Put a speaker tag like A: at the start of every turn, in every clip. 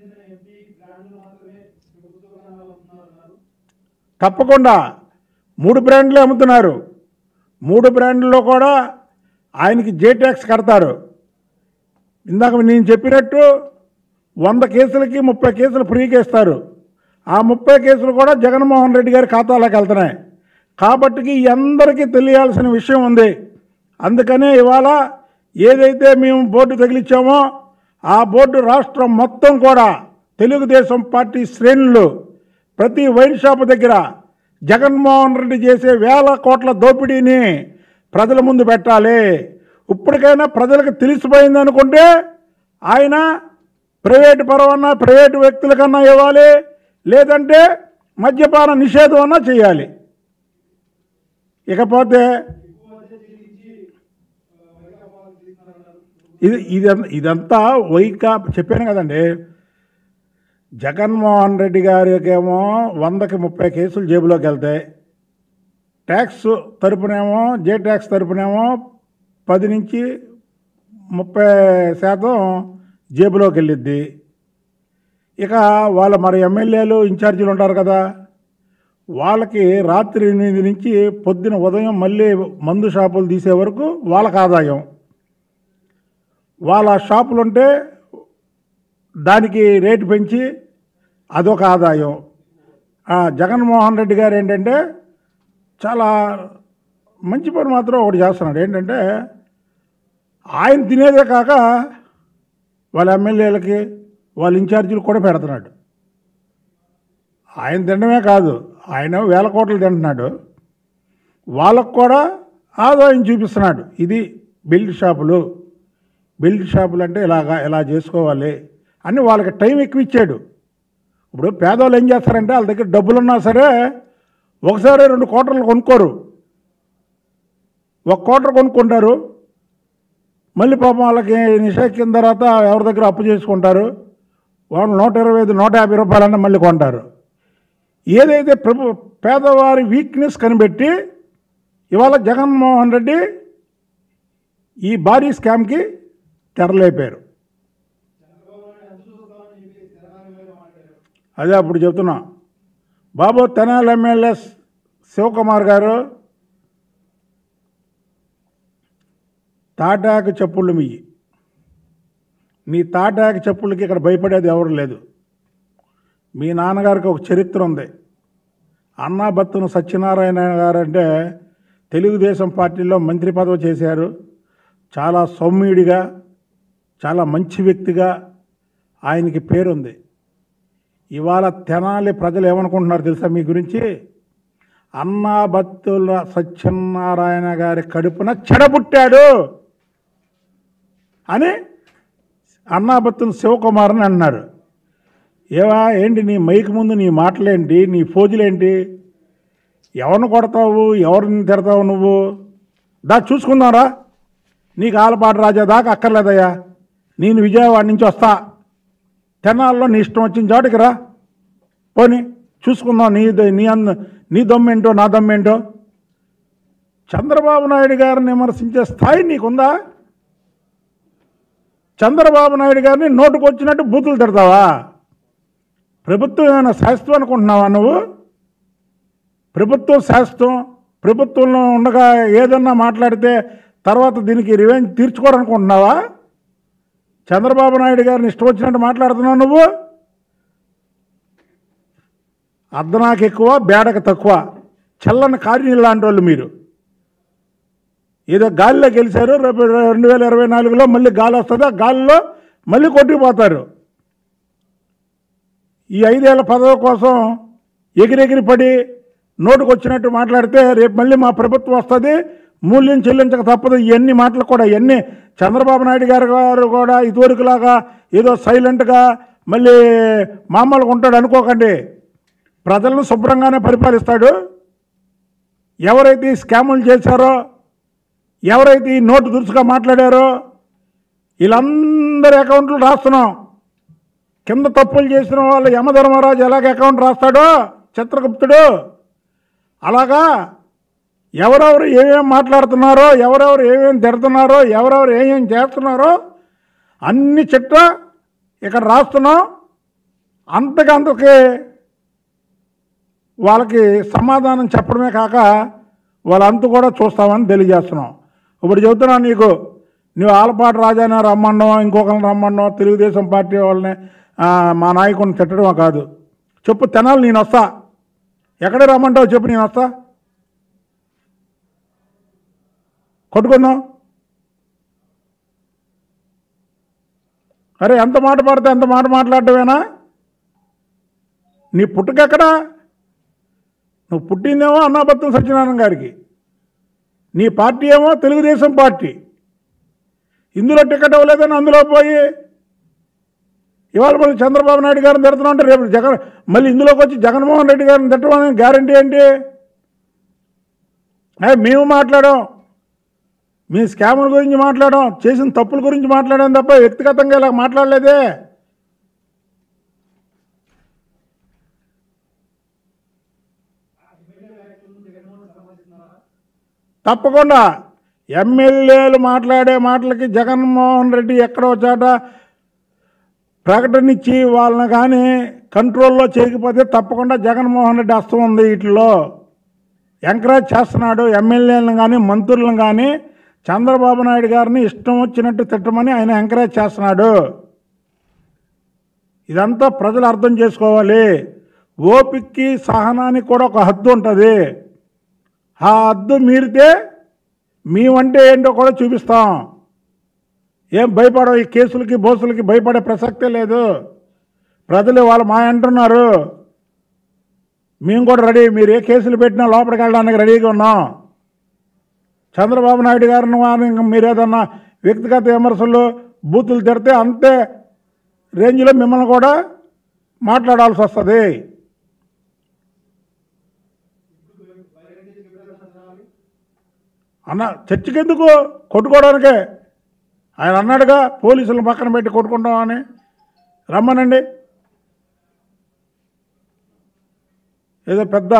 A: చెందిన ఎంపీ బ్రాండ్లు మాత్రమే ప్రభుత్వ దుకాణాలు అమ్ముతున్నారు
B: తప్పకుండా మూడు బ్రాండ్లు అమ్ముతున్నారు మూడు బ్రాండ్లలో కూడా ఆయనకి జే ట్యాక్స్ కడతారు ఇందాక నేను చెప్పినట్టు వంద కేసులకి ముప్పై కేసులు ఫ్రీగా ఇస్తారు ఆ ముప్పై కేసులు కూడా జగన్మోహన్ రెడ్డి గారి ఖాతాలోకి వెళ్తున్నాయి కాబట్టి ఈ అందరికీ తెలియాల్సిన విషయం ఉంది అందుకనే ఇవాళ ఏదైతే మేము బోర్డు తగిలించామో ఆ బోర్డు రాష్ట్రం మొత్తం కూడా తెలుగుదేశం పార్టీ శ్రేణులు ప్రతి వైన్ షాప్ దగ్గర జగన్మోహన్ రెడ్డి చేసే వేల కోట్ల దోపిడీని ప్రజల ముందు పెట్టాలి ఇప్పటికైనా ప్రజలకు తెలిసిపోయింది అనుకుంటే ఆయన ప్రైవేటు పరమన్నా ప్రైవేటు వ్యక్తులకన్నా ఇవ్వాలి లేదంటే మద్యపాన నిషేధం అన్నా చేయాలి ఇకపోతే
A: ఎక్కువ అద్దె చెల్లించి ఆ, వైకాపాలు తీసుకున్నారన్నారు
B: ఇది ఇది ఇదంతా వైకా చెప్పాను కదండి జగన్మోహన్ రెడ్డి గారికేమో వందకి ముప్పై కేసులు జేబులోకి వెళ్తాయి ట్యాక్స్ తరపునేమో జే ట్యాక్స్ తరపునేమో పది నుంచి ముప్పై శాతం జేబులోకి వెళ్ళిద్ది ఇక వాళ్ళ మరి ఎమ్మెల్యేలు ఇన్ఛార్జీలు ఉంటారు కదా వాళ్ళకి రాత్రి ఎనిమిది నుంచి పొద్దున ఉదయం మళ్ళీ మందు షాపులు తీసే వరకు వాళ్ళకి ఆదాయం వాళ్ళ షాపులు ఉంటే దానికి రేటు పెంచి అదొక ఆదాయం ఆ, జగన్మోహన్ రెడ్డి గారు ఏంటంటే చాలా మంచి పని మాత్రం ఒకటి చేస్తున్నాడు ఏంటంటే ఆయన తినేదే కాక వాళ్ళ ఎమ్మెల్యేలకి వాళ్ళ ఇన్ఛార్జీలు కూడా పెడుతున్నాడు ఆయన తినడమే కాదు ఆయన వేల కోట్లు తింటున్నాడు వాళ్ళకు కూడా ఆదాయం చూపిస్తున్నాడు ఇది బెల్ట్ షాపులు బెల్ట్ షాపులు అంటే ఇలాగా ఇలా చేసుకోవాలి అని వాళ్ళకి టైం ఎక్కువ ఇచ్చాడు ఇప్పుడు పేదవాళ్ళు ఏం చేస్తారంటే వాళ్ళ దగ్గర డబ్బులు ఉన్నా సరే ఒకసారి రెండు కోటర్లు కొనుక్కోరు ఒక కోటర్ కొనుక్కుంటారు మళ్ళీ పాపం వాళ్ళకి నిషేకిన తర్వాత ఎవరి దగ్గర అప్పు చేసుకుంటారు వాళ్ళు నూట ఇరవై ఐదు నూట యాభై రూపాయలన్నా మళ్ళీ కొంటారు ఏదైతే ప్రభు పేదవారి వీక్నెస్ కనిపెట్టి ఇవాళ జగన్మోహన్ రెడ్డి ఈ భారీ స్కామ్కి తెరలేపారు
A: చంద్రబాబు నాయుడు ఎంత చూస్తామని చెప్పి తెలంగాణ మీద మాట్లాడారు
B: అదే అప్పుడు చెప్తున్నా బాబు తెనాలి ఎమ్మెల్యే శివకుమార్ గారు తాటాకు చెప్పుళ్ళు మియ్యి నీ తాటాకు చెప్పులకి ఇక్కడ భయపడేది ఎవరు లేదు మీ నాన్నగారికి ఒక చరిత్ర ఉంది అన్నాబత్తును సత్యనారాయణ గారు అంటే తెలుగుదేశం పార్టీలో మంత్రి పదవి చేశారు చాలా సౌమ్యుడిగా చాలా మంచి వ్యక్తిగా ఆయనకి పేరుంది ఇవాళ తెనాలి ప్రజలు ఏమనుకుంటున్నారు తెలుసా మీ గురించి అన్నాబత్తుల సత్యనారాయణ గారి కడుపున చెడబుట్టాడు అని అన్నాబత్తుల శివకుమార్ అని అన్నారు ఏవా ఏంటి నీ మైక్ ముందు నీ మాటలేంటి నీ ఫోజులేంటి ఎవరిని కొడతావు ఎవరిని తిడతావు నువ్వు దా చూసుకుందాంరా నీకు ఆలపాటి రాజా దాకా అక్కర్లేదయ్యా నేను విజయవాడ నుంచి వస్తా తెనాల్లో నీ ఇష్టం వచ్చిన చోటికి రా పోని చూసుకుందాం నీ ద- నీ అన్న నీ దమ్మేంటో నా దమ్మేంటో చంద్రబాబు నాయుడు గారిని విమర్శించే స్థాయి నీకుందా చంద్రబాబు నాయుడు గారిని నోటుకు వచ్చినట్టు బూతులు తిడతావా ప్రభుత్వం ఏమైనా శాస్త్రం అనుకుంటున్నావా నువ్వు ప్రభుత్వం శాస్త్రం ప్రభుత్వంలో ఉండగా ఏదన్నా మాట్లాడితే తర్వాత దీనికి రివెంజ్ తీర్చుకోవాలనుకుంటున్నావా చంద్రబాబు నాయుడు గారిని ఇష్టం వచ్చినట్టు మాట్లాడుతున్నావు నువ్వు అర్ధనాకు ఎక్కువ బేడకు తక్కువ చల్లని కార్యం లాంటి వాళ్ళు మీరు ఏదో గాలిలో గెలిచారు రేపు రెండు వేల ఇరవై నాలుగులో మళ్ళీ గాలి వస్తుంది ఆ గాలిలో మళ్ళీ కొట్టుకుపోతారు ఈ ఐదేళ్ల పదవి కోసం ఎగిరెగిరి పడి నోటుకు వచ్చినట్టు మాట్లాడితే రేపు మళ్ళీ మా ప్రభుత్వం వస్తుంది మూల్యం చెల్లించక తప్పదు ఇవన్నీ మాటలు కూడా ఇవన్నీ చంద్రబాబు నాయుడు గారు గారు కూడా ఇదివరకులాగా ఏదో సైలెంట్గా మళ్ళీ మామూలుగా ఉంటాడు అనుకోకండి ప్రజలను శుభ్రంగానే పరిపాలిస్తాడు ఎవరైతే ఈ స్కాములు చేశారో ఎవరైతే ఈ నోటు దురుసుగా మాట్లాడారో వీళ్ళందరి అకౌంట్లు రాస్తున్నాం కింద తప్పులు చేసిన వాళ్ళు యమధర్మరాజు ఎలాగ అకౌంట్ రాస్తాడో చిత్రగుప్తుడు అలాగా ఎవరెవరు ఏమేం మాట్లాడుతున్నారో ఎవరెవరు ఏమేం తిడుతున్నారో ఎవరెవరు ఏమేం చేస్తున్నారో అన్ని చిట్ట ఇక్కడ రాస్తున్నాం అంతకంతకే వాళ్ళకి సమాధానం చెప్పడమే కాక వాళ్ళంతా కూడా చూస్తామని తెలియజేస్తున్నాం ఇప్పుడు చెబుతున్నాను నీకు నువ్వు ఆలపాటి రాజాని రమ్మడం ఇంకొకరిని రమ్మడం తెలుగుదేశం పార్టీ వాళ్ళని ఆ, మా నాయకుడిని తిట్టడమో కాదు చెప్పు తెనాలి నేను వస్తా ఎక్కడే రమ్మంటావు చెప్పు నేను వస్తా కొట్టుకుందాం అరే ఎంత మాట పడితే ఎంత మాట మాట్లాడటమేనా నీ పుట్టుకెక్కడా నువ్వు పుట్టిందేమో అన్నాబత్తం సత్యనారాయణ గారికి నీ పార్టీ ఏమో తెలుగుదేశం పార్టీ ఇందులో టికెట్ ఇవ్వలేదని అందులో పోయి ఇవాళ మళ్ళీ చంద్రబాబు నాయుడు గారిని తిడుతున్నాం అంటే రేపు జగన్ మళ్ళీ ఇందులోకి వచ్చి జగన్మోహన్ రెడ్డి గారిని తిట్టమని గ్యారంటీ ఏంటి ఏ, మేము మాట్లాడాం మీ స్కాముల గురించి మాట్లాడాం చేసిన తప్పుల గురించి మాట్లాడాం తప్ప వ్యక్తిగతంగా ఇలా మాట్లాడలేదే తప్పకుండా ఎమ్మెల్యేలు మాట్లాడే మాటలకి జగన్మోహన్ రెడ్డి ఎక్కడో చోట ప్రకటన ఇచ్చి వాళ్ళని కానీ కంట్రోల్లో చేయకపోతే తప్పకుండా జగన్మోహన్ రెడ్డి హస్తం ఉంది వీటిలో ఎంకరేజ్ చేస్తున్నాడు ఎమ్మెల్యేలను కానీ మంత్రులను కానీ చంద్రబాబు నాయుడు గారిని ఇష్టం వచ్చినట్టు తిట్టమని ఆయన ఎంకరేజ్ చేస్తున్నాడు ఇదంతా ప్రజలు అర్థం చేసుకోవాలి ఓపిక్కి సహనానికి కూడా ఒక హద్దు ఉంటుంది ఆ హద్దు మీరితే మేమంటే ఏంటో కూడా చూపిస్తాం ఏం భయపడవు ఈ కేసులకి బోసులకి భయపడే ప్రసక్తే లేదు ప్రజలు వాళ్ళు మా అంటున్నారు మేము కూడా రెడీ మీరు ఏ కేసులు పెట్టినా లోపలికి వెళ్ళడానికి రెడీగా ఉన్నాం చంద్రబాబు నాయుడు గారిని వారిని ఇంకా మీరు ఏదన్నా వ్యక్తిగత విమర్శలు బూతులు తిడితే అంతే రేంజ్లో మిమ్మల్ని కూడా మాట్లాడాల్సి వస్తుంది అన్న చర్చకి ఎందుకు కొట్టుకోవడానికే ఆయన అన్నాడుగా పోలీసులను పక్కన పెట్టి కొట్టుకుంటామని రమ్మనండి ఏదో పెద్ద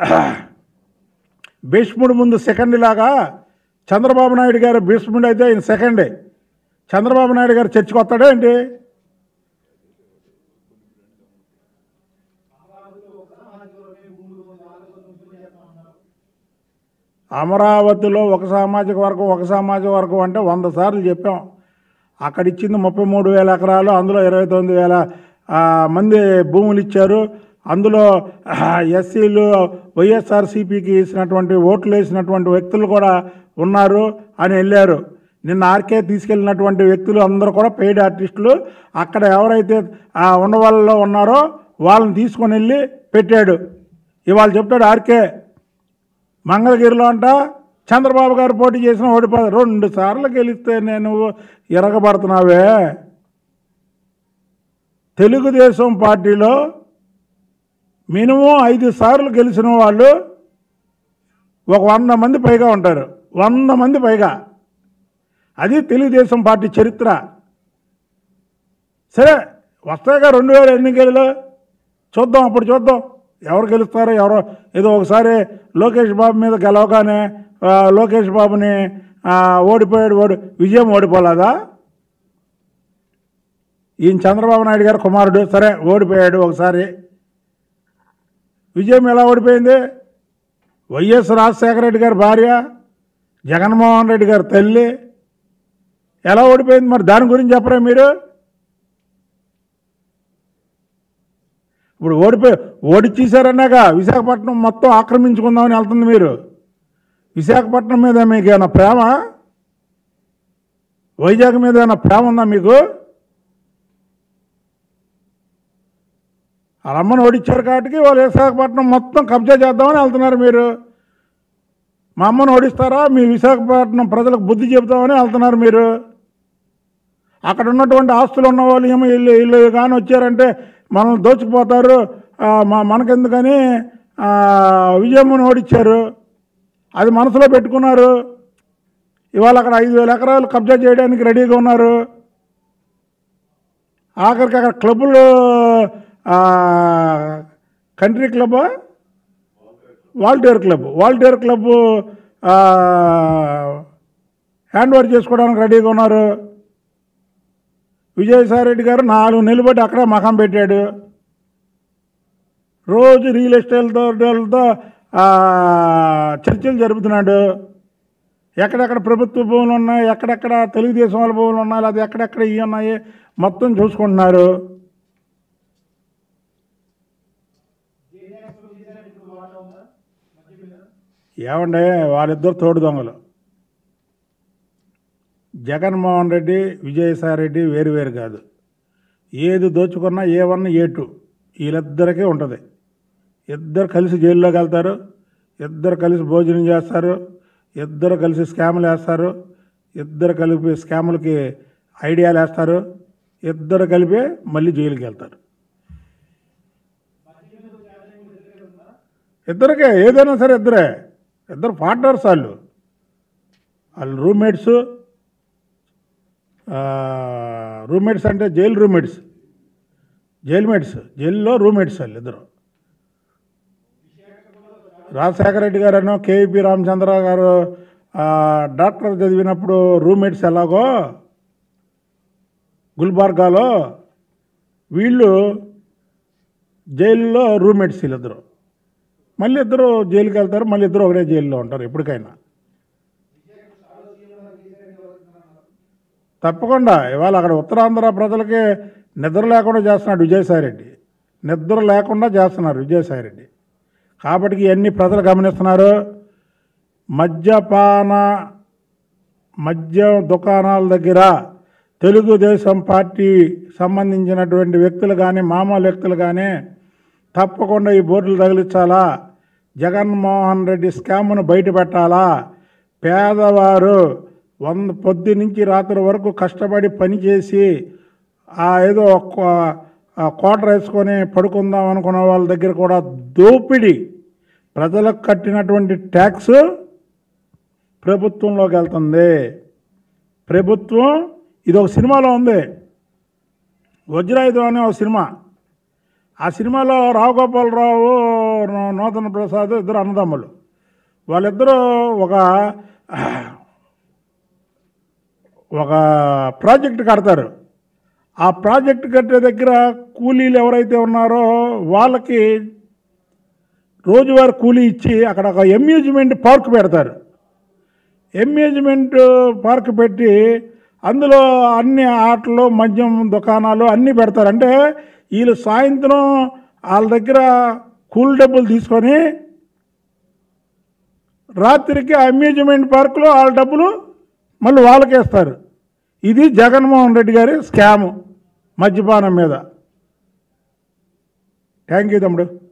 B: భీష్ముడు ముందు సెకండ్ లాగా చంద్రబాబు నాయుడు గారు భీష్ముడు అయితే ఆయన సెకండ్ చంద్రబాబు నాయుడు గారు చర్చకు వస్తాడా ఏంటి అమరావతిలో ఒక సామాజిక వర్గం ఒక సామాజిక వర్గం అంటే వంద సార్లు చెప్పాం అక్కడ ఇచ్చింది ముప్పై మూడు వేల ఎకరాలు అందులో ఇరవై తొమ్మిది వేల ఆ, మంది భూములు ఇచ్చారు అందులో ఎస్సీలు వైఎస్ఆర్సీపీకి వేసినటువంటి ఓట్లు వేసినటువంటి వ్యక్తులు కూడా ఉన్నారు అని వెళ్ళారు నిన్న ఆర్కే తీసుకెళ్ళినటువంటి వ్యక్తులు అందరూ కూడా పెయిడ్ ఆర్టిస్టులు అక్కడ ఎవరైతే ఆ ఉండవాళ్ళలో ఉన్నారో వాళ్ళని తీసుకొని వెళ్ళి పెట్టాడు ఇవాళ చెప్తాడు ఆర్కే మంగళగిరిలో అంట చంద్రబాబు గారు పోటీ చేసిన ఓడిపో రెండు సార్లు గెలిస్తే నేను ఎరగబడుతున్నావే తెలుగుదేశం పార్టీలో మినిమం ఐదు సార్లు గెలిచిన వాళ్ళు ఒక వంద మంది పైగా ఉంటారు వంద మంది పైగా అది తెలుగుదేశం పార్టీ చరిత్ర సరే వస్తాయిగా రెండు వేల ఎన్నికలు చూద్దాం అప్పుడు చూద్దాం ఎవరు గెలుస్తారో ఎవరో ఏదో ఒకసారి లోకేష్ బాబు మీద గెలవగానే ఆ, లోకేష్ బాబుని ఆ, ఓడిపోయాడు ఓడి విజయం ఓడిపోలేదా ఈయన చంద్రబాబు నాయుడు గారు కుమారుడు సరే ఓడిపోయాడు ఒకసారి విజయం ఎలా ఓడిపోయింది వైఎస్ రాజశేఖర రెడ్డి గారి భార్య జగన్మోహన్ రెడ్డి గారి తల్లి ఎలా ఓడిపోయింది మరి దాని గురించి చెప్పరా మీరు ఇప్పుడు ఓడిపోయి ఓడిచ్చేసారన్నాక విశాఖపట్నం మొత్తం ఆక్రమించుకుందామని వెళ్తుంది మీరు విశాఖపట్నం మీద మీకు ఏమైనా ప్రేమ వైజాగ్ మీద ఏమైనా ప్రేమ ఉందా మీకు వాళ్ళ అమ్మను ఓడిచ్చారు కాబట్టి వాళ్ళు విశాఖపట్నం మొత్తం కబ్జా చేద్దామని వెళ్తున్నారు మీరు మా అమ్మను ఓడిస్తారా మీ విశాఖపట్నం ప్రజలకు బుద్ధి చెబుతామని వెళ్తున్నారు మీరు అక్కడ ఉన్నటువంటి ఆస్తులు ఉన్న వాళ్ళు ఏమో వీళ్ళు వీళ్ళు కానీ వచ్చారంటే మనల్ని దోచుకుపోతారు ఆ, మా మనకెందుకని ఆ, విజయమ్మని ఓడిచ్చారు అది మనసులో పెట్టుకున్నారు ఇవాళ అక్కడ ఐదు వేల ఎకరాలు కబ్జా చేయడానికి రెడీగా ఉన్నారు ఆఖరికి అక్కడ క్లబ్బులు ఆ, కంట్రీ క్లబ్బా వాల్టేర్ క్లబ్ వాల్టేర్ క్లబ్ ఆ, హ్యాండ్ ఓవర్ చేసుకోవడానికి రెడీగా ఉన్నారు విజయసాయి రెడ్డి గారు నాలుగు నెలలు బట్టి అక్కడే మకం పెట్టాడు రోజు రియల్ ఎస్టేట్తో వాళ్ళతో, ఆ, చర్చలు జరుపుతున్నాడు ఎక్కడెక్కడ ప్రభుత్వ భూములు ఉన్నాయి ఎక్కడెక్కడ తెలుగుదేశం వాళ్ళ భూములు ఉన్నాయి లేదా ఎక్కడెక్కడ ఇవి ఉన్నాయి మొత్తం చూసుకుంటున్నారు
A: జేఎన్ఎస్ లో చేశారు ఇప్పుడు వాటా ఉందా మధ్య మీద
B: ఏమండే వాళ్ళిద్దరు తోడు దొంగలు జగన్మోహన్ రెడ్డి విజయసాయి రెడ్డి వేరు వేరు కాదు ఏది దోచుకున్నా ఏ వన్ ఏ టూ వీళ్ళిద్దరికీ ఉంటుంది ఇద్దరు కలిసి జైల్లోకి వెళ్తారు ఇద్దరు కలిసి భోజనం చేస్తారు ఇద్దరు కలిసి స్కాములు వేస్తారు ఇద్దరు కలిపి స్కాములకి ఐడియాలు వేస్తారు ఇద్దరు కలిపి మళ్ళీ జైలుకి వెళ్తారు
A: మధ్య మీద క్యాబినెట్ మీద దగ్గర ఉందా
B: ఇద్దరికే ఏదైనా సరే ఇద్దరే ఇద్దరు పార్ట్నర్స్ వాళ్ళు వాళ్ళు రూమ్మేట్స్ రూమ్మేట్స్ అంటే జైలు రూమ్మేట్స్ జైలు మేట్స్ జైల్లో రూమ్మేట్స్ వాళ్ళు ఇద్దరు రాజశేఖర రెడ్డి గారు కేవీపీ రామచంద్ర గారు ఆ, డాక్టర్ చదివినప్పుడు రూమ్మేట్స్ ఎలాగో గుల్బార్గాలో వీళ్ళు జైల్లో రూమ్మేట్స్ వీళ్ళిద్దరు మళ్ళీ ఇద్దరు జైలుకి వెళ్తారు మళ్ళీ ఇద్దరు ఒకటే జైల్లో ఉంటారు ఎప్పటికైనా తప్పకుండా ఇవాళ అక్కడ ఉత్తరాంధ్ర ప్రజలకి నిద్ర లేకుండా చేస్తున్నాడు విజయసాయిరెడ్డి నిద్ర లేకుండా చేస్తున్నారు విజయసాయిరెడ్డి కాబట్టి ఇవన్నీ ప్రజలు గమనిస్తున్నారు మద్యపాన మద్యం దుకాణాల దగ్గర తెలుగుదేశం పార్టీ సంబంధించినటువంటి వ్యక్తులు కానీ మామూలు వ్యక్తులు కానీ తప్పకుండా ఈ బోర్డులు తగిలించాలా జగన్మోహన్ రెడ్డి స్కామ్ను బయట పెట్టాలా పేదవారు వంద పొద్దు నుంచి రాత్రి వరకు కష్టపడి పనిచేసి ఆ ఏదో ఒక ఆ కోటర్ వేసుకొని పడుకుందాం అనుకున్న వాళ్ళ దగ్గర కూడా దోపిడీ ప్రజలకు కట్టినటువంటి ట్యాక్స్ ప్రభుత్వంలోకి వెళ్తుంది ప్రభుత్వం ఇది ఒక సినిమాలో ఉంది వజ్రాయుధం అనే ఒక సినిమా ఆ సినిమాలో రావు గోపాలరావు నూ- నూతన ప్రసాద్ ఇద్దరు అన్నదమ్ములు వాళ్ళిద్దరూ ఒక ఒక ప్రాజెక్ట్ కడతారు ఆ ప్రాజెక్ట్ కట్టే దగ్గర కూలీలు ఎవరైతే ఉన్నారో వాళ్ళకి రోజువారీ కూలీ ఇచ్చి అక్కడ ఒక అమ్యూజ్మెంట్ పార్క్ పెడతారు అమ్యూజ్మెంట్ పార్క్ పెట్టి అందులో అన్ని ఆటలు మద్యం దుకాణాలు అన్నీ పెడతారు అంటే వీళ్ళు సాయంత్రం వాళ్ళ దగ్గర కూల్ డబ్బులు తీసుకొని రాత్రికి ఆ అమ్యూజ్మెంట్ పార్కులో వాళ్ళ డబ్బులు మళ్ళీ వాళ్ళకేస్తారు ఇది జగన్మోహన్ రెడ్డి గారి స్కాము మద్యపానం మీద థ్యాంక్ యూ తమ్ముడు